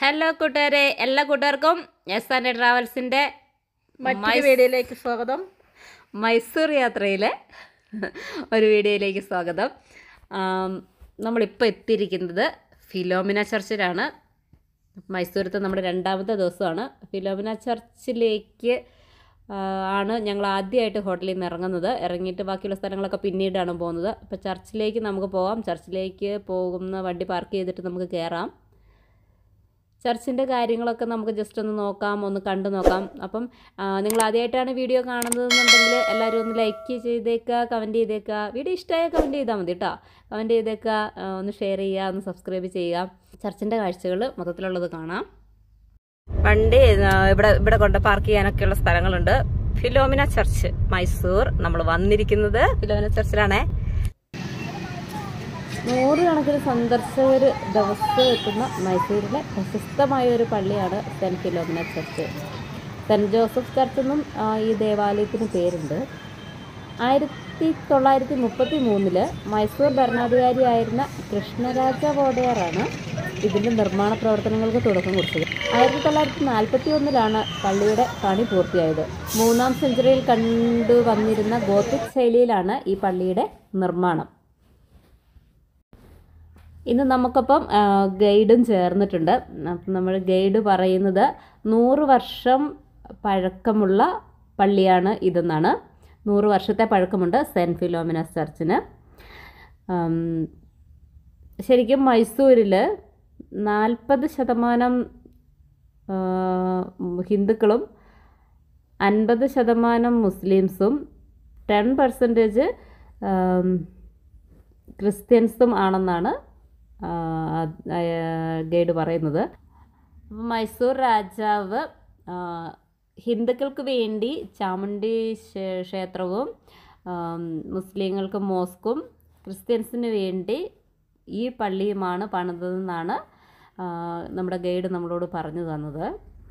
Hello കൂട്ടുകാരെ എല്ലാ കൂട്ടുകാർക്കും എസ് ആൻഡ് ട്രാവൽസിൻ്റെ മറ്റൊരു വീഡിയോയിലേക്ക് സ്വാഗതം മൈസൂർ യാത്രയിലെ ഒരു വീഡിയോയിലേക്ക് സ്വാഗതം ആം, നമ്മളിപ്പോൾ എത്തിയിരിക്കുന്നത് ഫിലോമിന ചർച്ചിലാണ് മൈസൂരത്തെ നമ്മുടെ രണ്ടാമത്തെ ദിവസമാണ് ഫിലോമിന ചർച്ചിലേക്ക് ആ, ആണ് ഞങ്ങൾ ആദ്യമായിട്ട് ഹോട്ടലിൽ നിന്ന് ഇറങ്ങുന്നത് ഇറങ്ങിയിട്ട് ബാക്കിയുള്ള സ്ഥലങ്ങളൊക്കെ പിന്നീടാണ് പോകുന്നത് അപ്പോൾ ചർച്ചിലേക്ക് നമുക്ക് പോകാം ചർച്ചിലേക്ക് പോകുന്ന വണ്ടി പാർക്ക് ചെയ്തിട്ട് നമുക്ക് കയറാം ചർച്ചിൻ്റെ കാര്യങ്ങളൊക്കെ നമുക്ക് ജസ്റ്റ് ഒന്ന് നോക്കാം ഒന്ന് കണ്ടു നോക്കാം അപ്പം ആ, നിങ്ങൾ ആദ്യമായിട്ടാണ് വീഡിയോ കാണുന്നതെന്നുണ്ടെങ്കിൽ എല്ലാവരും ഒന്ന് ലൈക്ക് ചെയ്തേക്കുക കമൻറ്റ് ചെയ്തേക്കുക വീഡിയോ ഇഷ്ടമായ കമൻറ്റ് ചെയ്താൽ മതി കേട്ടോ കമൻറ്റ് ചെയ്തേക്കുക ആ, ഒന്ന് ഷെയർ ചെയ്യുക ഒന്ന് സബ്സ്ക്രൈബ് ചെയ്യുക ചർച്ചിൻ്റെ കാഴ്ചകൾ മൊത്തത്തിലുള്ളത് കാണാം വണ്ടി ആ, ഇവിടെ ഇവിടെ കൊണ്ട് പാർക്ക് ചെയ്യാനൊക്കെയുള്ള സ്ഥലങ്ങളുണ്ട് ഫിലോമിന ചർച്ച് മൈസൂർ നമ്മൾ വന്നിരിക്കുന്നത് ഫിലോമിന ചർച്ചിലാണേ നൂറുകണക്കിന് സന്ദർശകർ ദിവസം എത്തുന്ന മൈസൂരിലെ പ്രശസ്തമായ ഒരു പള്ളിയാണ് saint Philomena church saint Joseph church എന്നും ആ, ഈ ദേവാലയത്തിന് പേരുണ്ട് ആയിരത്തി തൊള്ളായിരത്തി മുപ്പത്തി മൂന്നില് മൈസൂർ ഭരണാധികാരിയായിരുന്ന കൃഷ്ണരാജ വോഡയാറാണ് ഇതിൻ്റെ നിർമ്മാണ പ്രവർത്തനങ്ങൾക്ക് തുടക്കം കുറിച്ചത് ആയിരത്തി തൊള്ളായിരത്തി നാൽപ്പത്തി ഒന്നിലാണ് പള്ളിയുടെ പണി പൂർത്തിയായത് മൂന്നാം സെഞ്ചുറിയിൽ കണ്ടുവന്നിരുന്ന ഗോത്തിക് ശൈലിയിലാണ് ഈ പള്ളിയുടെ നിർമ്മാണം ഇന്ന് നമുക്കൊപ്പം ആ, ഗൈഡും ചേർന്നിട്ടുണ്ട് അപ്പം നമ്മൾ ഗൈഡ് പറയുന്നത് നൂറ് വർഷം പഴക്കമുള്ള പള്ളിയാണ് ഇതെന്നാണ് നൂറ് വർഷത്തെ പഴക്കമുണ്ട് സെൻറ്റ് ഫിലോമിനസ് ചർച്ചിന് ആം, ശരിക്കും മൈസൂരിൽ നാൽപ്പത് ശതമാനം ആ, ഹിന്ദുക്കളും അൻപത് ശതമാനം മുസ്ലിംസും ടെൻ പെർസെൻറ്റേജ് ക്രിസ്ത്യൻസും ആണെന്നാണ് ആ, ആ, ഗൈഡ് പറയുന്നത് അപ്പം മൈസൂർ രാജാവ് ആ, ഹിന്ദുക്കൾക്ക് വേണ്ടി ചാമുണ്ഡി ക്ഷേ- ക്ഷേത്രവും ആം, മുസ്ലിങ്ങൾക്ക് മോസ്കും ക്രിസ്ത്യൻസിന് വേണ്ടി ഈ പള്ളിയുമാണ് പണിതതെന്നാണ് ആ, നമ്മുടെ ഗൈഡ് നമ്മളോട് പറഞ്ഞു തന്നത്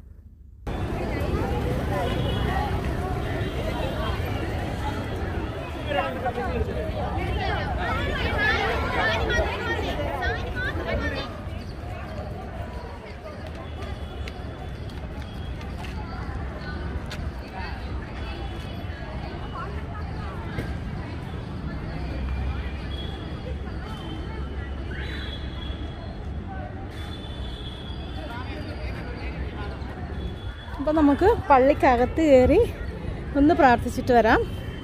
അപ്പോൾ നമുക്ക് പള്ളിക്കകത്ത് കയറി ഒന്ന് പ്രാർത്ഥിച്ചിട്ട് വരാം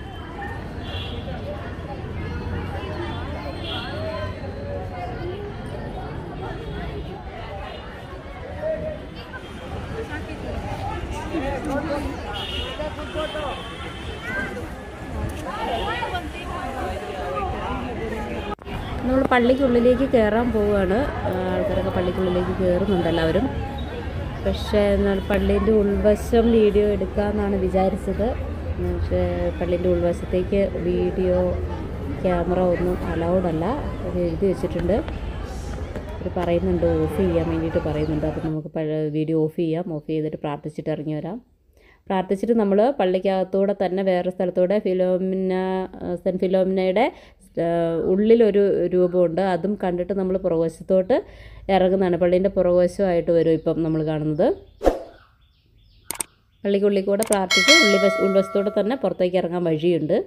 നമ്മൾ പള്ളിക്കുള്ളിലേക്ക് കയറാൻ പോവുകയാണ് ആ, ആൾക്കാരൊക്കെ പള്ളിക്കുള്ളിലേക്ക് കയറുന്നുണ്ട് എല്ലാവരും പക്ഷേ എന്നാൽ പള്ളീൻ്റെ ഉൾവശം വീഡിയോ എടുക്കാമെന്നാണ് വിചാരിച്ചത് പക്ഷേ പള്ളീൻ്റെ ഉൾവശത്തേക്ക് വീഡിയോ ക്യാമറ ഒന്നും അലൗഡ് അല്ല അത് എഴുതി വെച്ചിട്ടുണ്ട് അവർ പറയുന്നുണ്ട് ഓഫ് ചെയ്യാൻ വേണ്ടിയിട്ട് പറയുന്നുണ്ട് അപ്പോൾ നമുക്ക് പഴ- വീഡിയോ ഓഫ് ചെയ്യാം ഓഫ് ചെയ്തിട്ട് പ്രാർത്ഥിച്ചിട്ട് ഇറങ്ങി വരാം പ്രാർത്ഥിച്ചിട്ട് നമ്മൾ പള്ളിക്കകത്തൂടെ തന്നെ വേറെ സ്ഥലത്തൂടെ ഫിലോമിന സെൻറ്റ് ഫിലോമിനയുടെ ആ, ഉള്ളിലൊരു രൂപമുണ്ട് അതും കണ്ടിട്ട് നമ്മൾ പുറകുവശത്തോട്ട് ഇറങ്ങുന്നതാണ് പള്ളീൻ്റെ പുറകുവശമായിട്ട് വരും ഇപ്പം നമ്മൾ കാണുന്നത് പള്ളിക്കുള്ളിൽ കൂടെ പ്രാർത്ഥിച്ച് ഉള്ളി വശ ഉൾവശത്തോടെ തന്നെ പുറത്തേക്ക് ഇറങ്ങാൻ വഴിയുണ്ട്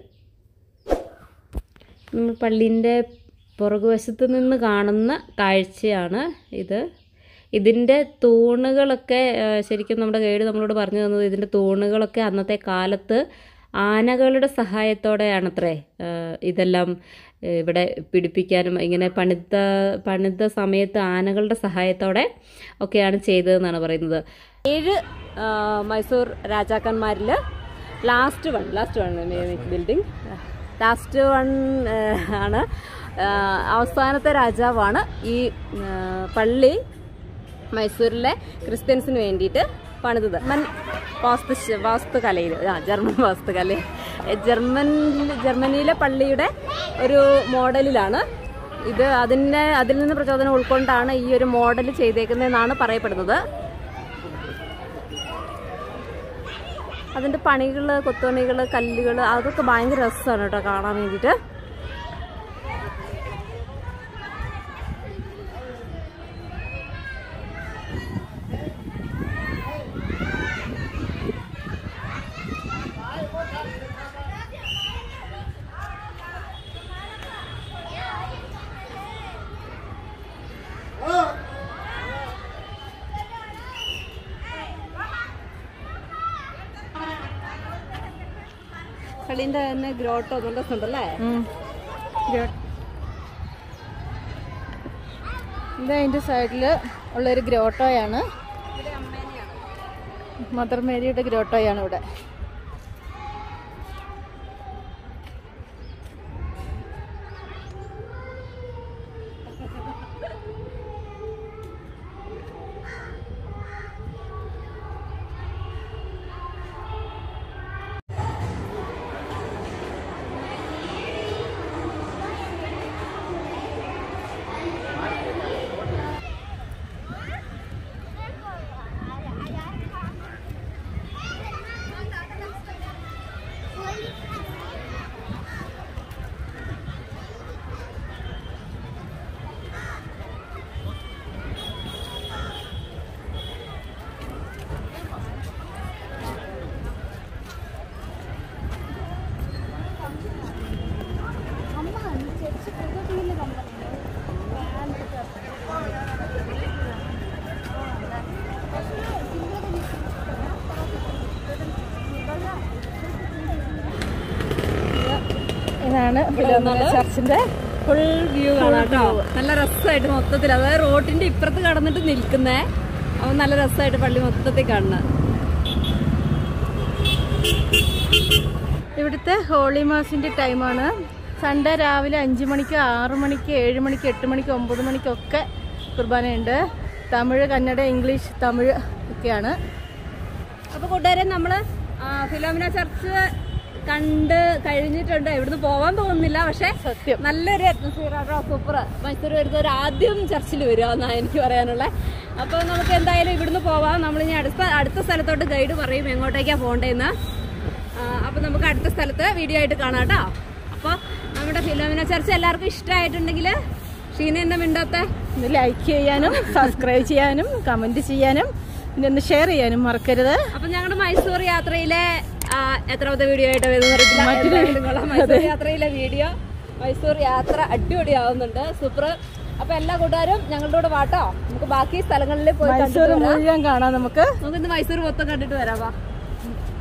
നമ്മൾ പള്ളീൻ്റെ പുറകുവശത്ത് നിന്ന് കാണുന്ന കാഴ്ചയാണ് ഇത് ഇതിൻ്റെ തൂണുകളൊക്കെ ആ, ശരിക്കും നമ്മുടെ ഗൈഡ് നമ്മളോട് പറഞ്ഞു തന്നത് ഇതിൻ്റെ തൂണുകളൊക്കെ അന്നത്തെ കാലത്ത് ആനകളുടെ സഹായത്തോടെയാണത്രേ ആ, ഇതെല്ലാം ആ, ഇവിടെ പിടിപ്പിക്കാനും ഇങ്ങനെ പണിത പണിത സമയത്ത് ആനകളുടെ സഹായത്തോടെ ഒക്കെയാണ് ചെയ്തതെന്നാണ് പറയുന്നത് ഏഴ് ആ, മൈസൂർ രാജാക്കന്മാരിൽ last one last one building last one ആണ് ആ, അവസാനത്തെ രാജാവാണ് ഈ ആ, പള്ളി മൈസൂരിലെ ക്രിസ്ത്യൻസിന് വേണ്ടിയിട്ട് പണിതത് ജർമ്മൻ വാസ്തു വാസ്തുകലയിൽ ആ ജർമ്മൻ വാസ്തുകല ജർമ്മൻ ജർമ്മനിയിലെ പള്ളിയുടെ ഒരു മോഡലിലാണ് ഇത് അതിൻ്റെ അതിൽ നിന്ന് പ്രചോദനം ഉൾക്കൊണ്ടാണ് ഈ ഒരു മോഡൽ ചെയ്തേക്കുന്നതെന്നാണ് പറയപ്പെടുന്നത് അതിൻ്റെ പണികൾ കൊത്തുപണികൾ കല്ലുകൾ അതൊക്കെ ഭയങ്കര രസമാണ് കേട്ടോ കാണാൻ വേണ്ടിയിട്ട് പള്ളീൻ്റെ തന്നെ ഗ്രോട്ടോ നല്ല രസമുണ്ടല്ലേ ഉം. ഗ്രോ- ഇത് അതിൻ്റെ സൈഡിൽ ഉള്ളൊരു ഗ്രോട്ടോയാണ് മദർ മേരിയുടെ ഗ്രോട്ടോയാണ് ഇവിടെ ഇതാണ് ഫിലോമിന ചർച്ചിന്റെ ഫുൾ വ്യൂ കാണാം കേട്ടോ നല്ല രസമായിട്ട് മൊത്തത്തിൽ അതായത് റോഡിന്റെ ഇപ്പുറത്ത് കടന്നിട്ട് നിൽക്കുന്നേ അവൻ നല്ല രസമായിട്ട് പള്ളി മൊത്തത്തിൽ കാണുന്നത് ഇവിടുത്തെ ഹോളി മാസിന്റെ ടൈമാണ് സൺഡേ രാവിലെ അഞ്ച് മണിക്ക് ആറ് മണിക്ക് ഏഴ് മണിക്ക് എട്ട് മണിക്ക് ഒമ്പത് മണിക്കൊക്കെ കുർബാനയുണ്ട് തമിഴ് കന്നഡ ഇംഗ്ലീഷ് തമിഴ് ഒക്കെയാണ് അപ്പൊ കൂട്ടുകാരെ നമ്മള് ആ, ഫിലോമിന ചർച്ച് കണ്ട് കഴിഞ്ഞിട്ടുണ്ട് ഇവിടുന്ന് പോവാൻ തോന്നുന്നില്ല പക്ഷെ സത്യം നല്ലൊരു അറ്റ്മോസ്ഫിയർ ആട്ടോ സൂപ്പർ മൈസൂർ വരുന്നവർ ആദ്യം ചർച്ചിൽ വരിക എന്നാണ് എനിക്ക് പറയാനുള്ളത് അപ്പോൾ നമുക്ക് എന്തായാലും ഇവിടുന്ന് പോവാം നമ്മൾ ഇനി അടുത്ത അടുത്ത സ്ഥലത്തോട്ട് ഗൈഡ് പറയും എങ്ങോട്ടേക്കാണ് പോകേണ്ടതെന്ന് അപ്പോൾ നമുക്ക് അടുത്ത സ്ഥലത്ത് വീഡിയോ ആയിട്ട് കാണാം കേട്ടോ അപ്പോൾ നമ്മുടെ ഫിലോമിന ചർച്ച് എല്ലാവർക്കും ഇഷ്ടമായിട്ടുണ്ടെങ്കിൽ ഷീന എന്താ മിണ്ടാത്ത ഇത് ലൈക്ക് ചെയ്യാനും സബ്സ്ക്രൈബ് ചെയ്യാനും കമന്റ് ചെയ്യാനും പിന്നെ ഒന്ന് ഷെയർ ചെയ്യാനും മറക്കരുത് അപ്പൊ ഞങ്ങളുടെ മൈസൂർ യാത്രയിലെ ആ, എത്രാമത്തെ വീഡിയോ ആയിട്ട് വരുന്ന അറിയത്തില്ല. എന്തായാലും കൊള്ളാം. മൈസൂർ യാത്രയിലെ വീഡിയോ മൈസൂർ യാത്ര അടിപൊളിയാവുന്നുണ്ട് സൂപ്പർ അപ്പൊ എല്ലാ കൂട്ടുകാരും ഞങ്ങളുടെ കൂടെ വാട്ടോ നമുക്ക് ബാക്കി സ്ഥലങ്ങളിൽ പോയി കണ്ടിട്ട് മൈസൂർ വരാം മുഴുവൻ കാണാം നമുക്ക് നമുക്ക് ഇന്ന് മൈസൂർ മൊത്തം കണ്ടിട്ട് വരാം വാ